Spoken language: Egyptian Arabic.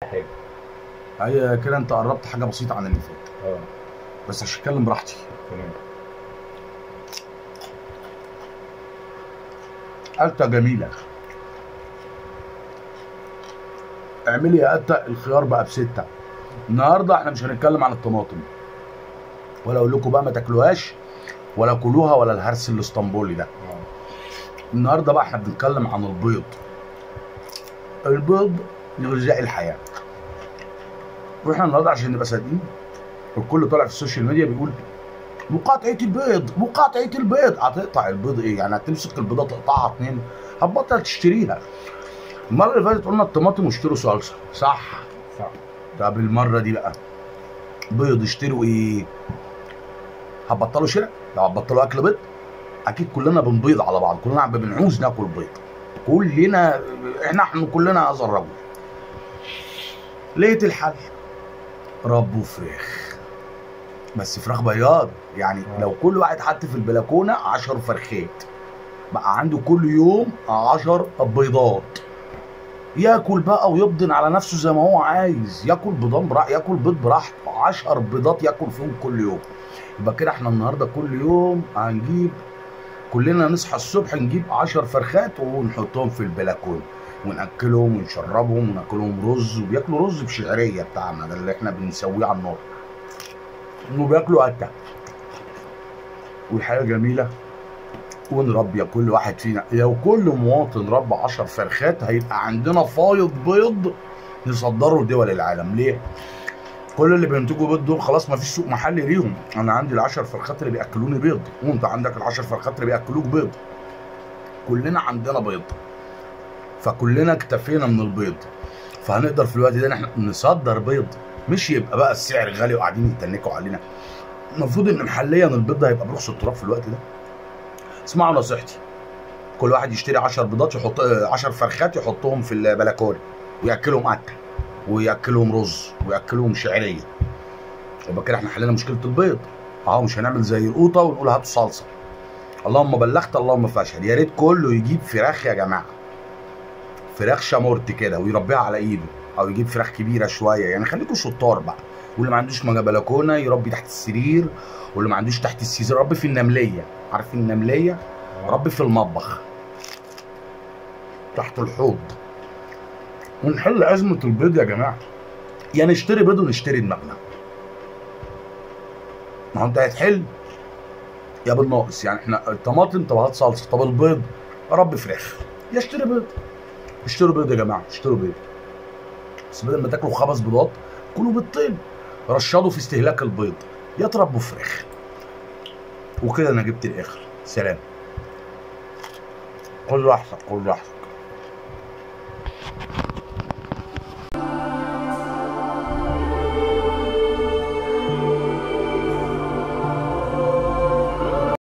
حاجه هي كده انت قربت حاجه بسيطه عن اللي فات اه بس عشان اتكلم براحتي تمام قلتة جميلة اعملي يا قلتة الخيار بقى بستة النهاردة احنا مش هنتكلم عن الطماطم ولا اقول لكم بقى ما تاكلوهاش ولا كلوها ولا الهرس الاسطنبولي ده اه النهارده بقى احنا بنتكلم عن البيض البيض غذاء الحياة واحنا النهارده عشان نبقى صادقين الكل طالع في السوشيال ميديا بيقول مقاطعة البيض مقاطعة البيض هتقطع البيض ايه يعني هتمسك البيضة تقطعها اتنين هتبطل تشتريها المرة اللي فاتت قلنا الطماطم واشتروا صلصة صح صح طب المرة دي بقى بيض اشتروا ايه هتبطلوا شراء لو هتبطلوا اكل بيض اكيد كلنا بنبيض على بعض كلنا عم بنعوز ناكل بيض كلنا احنا احنا كلنا هذا الرجل لقيت الحل ربوا فراخ بس فراخ بياض يعني آه. لو كل واحد حط في البلكونه 10 فرخات بقى عنده كل يوم 10 بيضات ياكل بقى ويبضن على نفسه زي ما هو عايز ياكل بيضان براحته ياكل بيض براحته 10 بيضات ياكل فيهم كل يوم يبقى كده احنا النهارده كل يوم هنجيب كلنا نصحى الصبح نجيب 10 فرخات ونحطهم في البلكونه وناكلهم ونشربهم وناكلهم رز وبياكلوا رز بشعريه بتاعنا ده اللي احنا بنسويه على النار وبياكلوا قتة والحياه جميله ونربي كل واحد فينا لو كل مواطن ربى 10 فرخات هيبقى عندنا فايض بيض نصدره لدول العالم ليه؟ كل اللي بينتجوا بيض دول خلاص ما فيش سوق محلي ليهم انا عندي العشر فرخات اللي بياكلوني بيض وانت عندك العشر فرخات اللي بياكلوك بيض كلنا عندنا بيض فكلنا اكتفينا من البيض فهنقدر في الوقت ده ان احنا نصدر بيض مش يبقى بقى السعر غالي وقاعدين يتنكوا علينا المفروض ان محليا البيض ده هيبقى برخص التراب في الوقت ده اسمعوا نصيحتي كل واحد يشتري 10 بيضات يحط 10 فرخات يحطهم في البلكونه وياكلهم اكل وياكلهم رز وياكلهم شعريه يبقى كده احنا حلينا مشكله البيض اهو مش هنعمل زي القوطه ونقول هاتوا صلصه اللهم بلغت اللهم فاشل يا ريت كله يجيب فراخ يا جماعه فراخ شامورت كده ويربيها على ايده او يجيب فراخ كبيره شويه يعني خليكم شطار بقى واللي ما عندوش مجا بلكونه يربي تحت السرير واللي ما عندوش تحت السيزر ربي في النمليه عارفين النمليه ربي في المطبخ تحت الحوض ونحل ازمه البيض يا جماعه يا نشتري بيض ونشتري دماغنا ما هو انت هتحل يا بالناقص يعني احنا الطماطم طب هات صلصه طب البيض ربي فراخ يا اشتري بيض اشتروا بيض يا جماعه اشتروا بيض بس بدل ما تاكلوا خمس بيضات كلوا بيضتين رشدوا في استهلاك البيض يا تربوا فراخ وكده انا جبت الاخر سلام كله احسن كله احسن